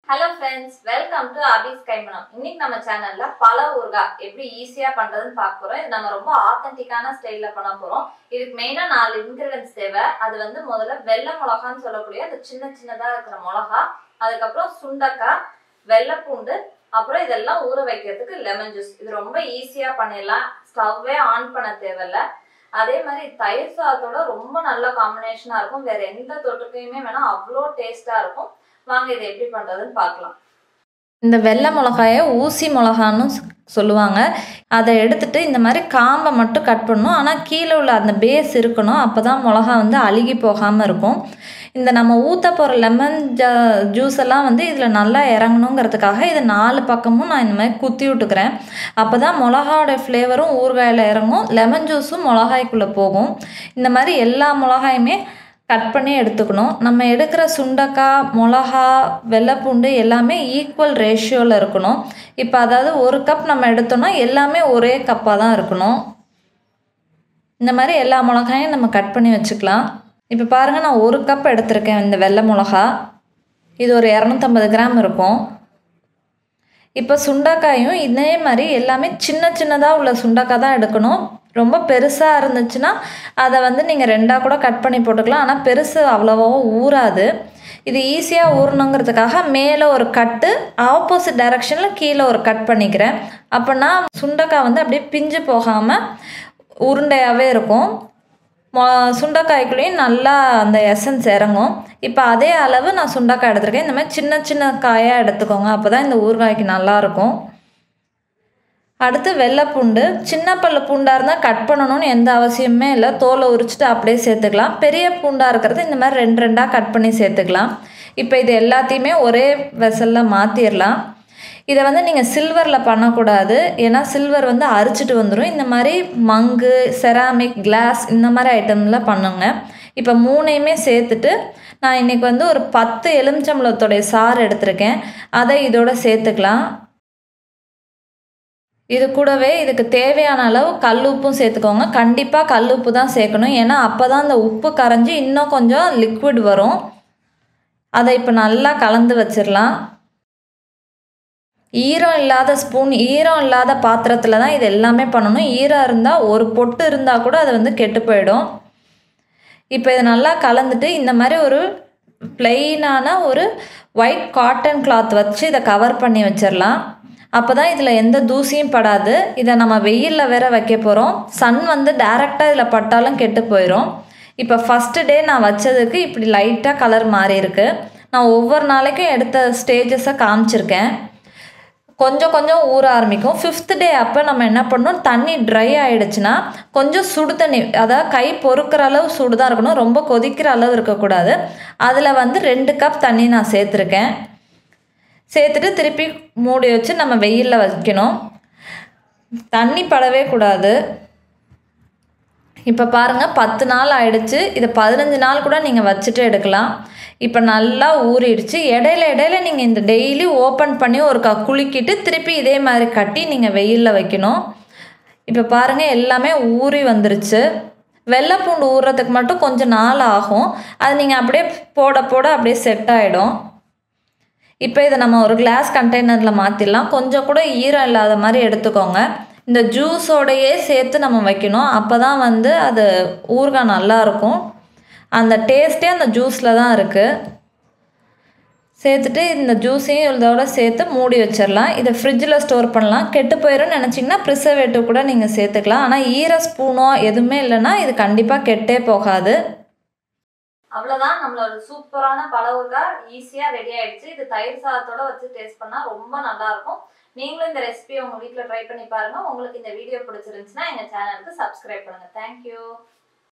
hello friends welcome to Abi's Kaimanam இன்னைக்கு நம்ம சேனல்ல பல ஊறுகாய் எப்படி ஈஸியா பண்றதுன்னு பார்க்க போறோம் இது நம்ம ரொம்ப ஆத்தென்டிக்கான ஸ்டைல்ல பண்ண போறோம் இதுக்கு மெயினா நாலு இன்கிரிடியன்ஸ் தேவை அது வந்து முதல்ல வெள்ளை மிளகான்னு சொல்லக்கூடிய அந்த சின்ன சின்னதா இருக்கிற மிளகா அதுக்கப்புறம் சுண்டக்காய் வெள்ளைப்பூண்டு அப்புறம் இதெல்லாம் ஊற வைக்கிறதுக்கு லெமன் ஜூஸ் இது ரொம்ப ஈஸியா பண்ணிடலாம் ஸ்டவ்வே ஆன் பண்ண தேவையில்ல அதே மாதிரி தயிர் சாதத்தோட ரொம்ப நல்ல காம்பினேஷனா இருக்கும் வேற எந்த தொட்டுக்கையுமே வேணா அவ்வளோ டேஸ்டா இருக்கும் வாங்க இதை எப்படி பண்றதுன்னு பார்க்கலாம் இந்த வெள்ளை மிளகாயை ஊசி மிளகான்னு சொ- சொல்லுவாங்க அதை எடுத்துட்டு இந்த மாதிரி காம்பை மட்டும் கட் பண்ணணும் ஆனால் கீழே உள்ள அந்த பேஸ் இருக்கணும் அப்போ தான் மிளகா வந்து அழுகி போகாமல் இருக்கும் இந்த நம்ம ஊற்ற போகிற லெமன் ஜ ஜூஸ் எல்லாம் வந்து இதில் நல்லா இறங்கணுங்கிறதுக்காக இது நாலு பக்கமும் நான் இந்த மாதிரி குத்தி விட்டுக்கிறேன் அப்போ தான் மிளகாவோட ஃப்ளேவரும் ஊறுகாயில் இறங்கும் லெமன் ஜூஸும் மிளகாய்க்குள்ளே போகும் இந்த மாதிரி எல்லா மிளகாயுமே கட் பண்ணி எடுத்துக்கணும் நம்ம எடுக்கிற சுண்டக்காய் மிளகா வெள்ளைப்பூண்டு எல்லாமே ஈக்குவல் ரேஷியோவில் இருக்கணும் இப்போ அதாவது ஒரு கப் நம்ம எடுத்தோம்னா எல்லாமே ஒரே கப்பாக தான் இருக்கணும் இந்த மாதிரி எல்லா மிளகாயும் நம்ம கட் பண்ணி வச்சுக்கலாம் இப்போ பாருங்கள் நான் ஒரு கப் எடுத்திருக்கேன் இந்த வெள்ளை மிளகா இது ஒரு இரநூத்தம்பது கிராம் இருக்கும் இப்போ சுண்டைக்காயும் இதே மாதிரி எல்லாமே சின்ன சின்னதாக உள்ள சுண்டைக்காய் தான் எடுக்கணும் ரொம்ப பெருசாக இருந்துச்சுன்னா அதை வந்து நீங்கள் ரெண்டாக கூட கட் பண்ணி போட்டுக்கலாம் ஆனால் பெருசு அவ்வளோவா ஊறாது இது ஈஸியாக ஊறணுங்கிறதுக்காக மேலே ஒரு கட்டு ஆப்போசிட் டைரக்ஷனில் கீழே ஒரு கட் பண்ணிக்கிறேன் அப்போனா சுண்டைக்காய் வந்து அப்படியே பிஞ்சு போகாமல் உருண்டையாகவே இருக்கும் மொ சுண்டைக்காய்க்குள்ளேயும் நல்லா அந்த எசன்ஸ் இறங்கும் இப்போ அதே அளவு நான் சுண்டைக்காய் எடுத்திருக்கேன் இந்த மாதிரி சின்ன சின்ன காயாக எடுத்துக்கோங்க அப்போ தான் இந்த ஊறுகாய்க்கு நல்லாயிருக்கும் அடுத்து வெள்ளைப்பூண்டு சின்ன பல்லு பூண்டாக இருந்தால் கட் பண்ணணும்னு எந்த அவசியமே இல்லை தோலை உரிச்சிட்டு அப்படியே சேர்த்துக்கலாம் பெரிய பூண்டாக இருக்கிறது இந்த மாதிரி ரெண்டு ரெண்டாக கட் பண்ணி சேர்த்துக்கலாம் இப்போ இது எல்லாத்தையுமே ஒரே வெசலில் மாற்றிடலாம் இதை வந்து நீங்கள் சில்வரில் பண்ணக்கூடாது ஏன்னா சில்வர் வந்து அரிச்சிட்டு வந்துடும் இந்த மாதிரி மங்கு செராமிக் கிளாஸ் இந்த மாதிரி ஐட்டம்ல பண்ணுங்க இப்போ மூணையுமே சேர்த்துட்டு நான் இன்றைக்கி வந்து ஒரு பத்து எலுமிச்சம்பழத்தோடைய சாறு எடுத்திருக்கேன் அதை இதோட சேர்த்துக்கலாம் இது கூடவே இதுக்கு தேவையான அளவு கல் உப்பும் சேர்த்துக்கோங்க கண்டிப்பாக கல் உப்பு தான் சேர்க்கணும் ஏன்னா அப்போ தான் அந்த உப்பு கரைஞ்சி இன்னும் கொஞ்சம் லிக்விட் வரும் அதை இப்போ நல்லா கலந்து வச்சிடலாம் ஈரம் இல்லாத ஸ்பூன் ஈரம் இல்லாத பாத்திரத்தில் தான் இது எல்லாமே பண்ணணும் ஈரம் இருந்தால் ஒரு பொட்டு இருந்தால் கூட அது வந்து கெட்டு போயிடும் இப்போ இதை நல்லா கலந்துட்டு இந்த மாதிரி ஒரு பிளெயினான ஒரு ஒயிட் காட்டன் கிளாத் வச்சு இதை கவர் பண்ணி வச்சிடலாம் அப்போ தான் இதில் எந்த தூசியும் படாது இதை நம்ம வெயிலில் வேற வைக்க போகிறோம் சன் வந்து டைரெக்டாக இதில் பட்டாலும் கெட்டு போயிடும் இப்போ ஃபஸ்ட்டு டே நான் வச்சதுக்கு இப்படி லைட்டாக கலர் மாறி இருக்கு நான் ஒவ்வொரு நாளைக்கும் எடுத்த ஸ்டேஜஸை காமிச்சிருக்கேன் கொஞ்சம் கொஞ்சம் ஊற ஆரம்பிக்கும் ஃபிஃப்த் டே அப்போ நம்ம என்ன பண்ணணும் தண்ணி ட்ரை ஆயிடுச்சுன்னா கொஞ்சம் சுடு தண்ணி அதாவது கை பொறுக்கிற அளவு சுடு தான் இருக்கணும் ரொம்ப கொதிக்கிற அளவு இருக்கக்கூடாது அதில் வந்து ரெண்டு கப் தண்ணி நான் சேர்த்துருக்கேன் சேர்த்துட்டு திருப்பி மூடி வச்சு நம்ம வெயிலில் வைக்கணும் தண்ணி படவே கூடாது இப்போ பாருங்கள் பத்து நாள் ஆயிடுச்சு இதை பதினஞ்சு நாள் கூட நீங்கள் வச்சுட்டு எடுக்கலாம் இப்போ நல்லா ஊறிடுச்சு இடையில இடையில நீங்கள் இந்த டெய்லி ஓப்பன் பண்ணி ஒரு க குலுக்கிட்டு திருப்பி இதே மாதிரி கட்டி நீங்கள் வெயிலில் வைக்கணும் இப்போ பாருங்கள் எல்லாமே ஊறி வந்துருச்சு வெள்ளைப்பூண்டு ஊறுறதுக்கு மட்டும் கொஞ்சம் நாள் ஆகும் அது நீங்கள் அப்படியே போட போட அப்படியே செட் ஆகிடும் இப்போ இதை நம்ம ஒரு கிளாஸ் கண்டெய்னரில் மாற்றிடலாம் கொஞ்சம் கூட ஈரம் இல்லாத மாதிரி எடுத்துக்கோங்க இந்த ஜூஸோடையே சேர்த்து நம்ம வைக்கணும் அப்போ தான் வந்து அது ஊறுகாய் நல்லா இருக்கும் அந்த டேஸ்ட்டே அந்த ஜூஸில் தான் இருக்குது சேர்த்துட்டு இந்த ஜூஸையும் இதோட சேர்த்து மூடி வச்சிடலாம் இதை ஃப்ரிட்ஜில் ஸ்டோர் பண்ணலாம் கெட்டு போயிடும்னு நினச்சிங்கன்னா ப்ரிசர்வேட்டிவ் கூட நீங்கள் சேர்த்துக்கலாம் ஆனால் ஈர ஸ்பூனோ எதுவுமே இல்லைன்னா இது கண்டிப்பாக கெட்டே போகாது அவ்வளவுதான் நம்மளோட சூப்பரான பல ஊறுகாய் ஈஸியா ரெடி ஆயிடுச்சு இது தயிர் சாதத்தோட வச்சு டேஸ்ட் பண்ணா ரொம்ப நல்லா இருக்கும் நீங்களும் இந்த ரெசிபியை உங்க வீட்ல ட்ரை பண்ணி பாருங்க உங்களுக்கு இந்த வீடியோ பிடிச்சிருந்துச்சுன்னா எங்க சேனலுக்கு சப்ஸ்கிரைப் பண்ணுங்க தேங்க்யூ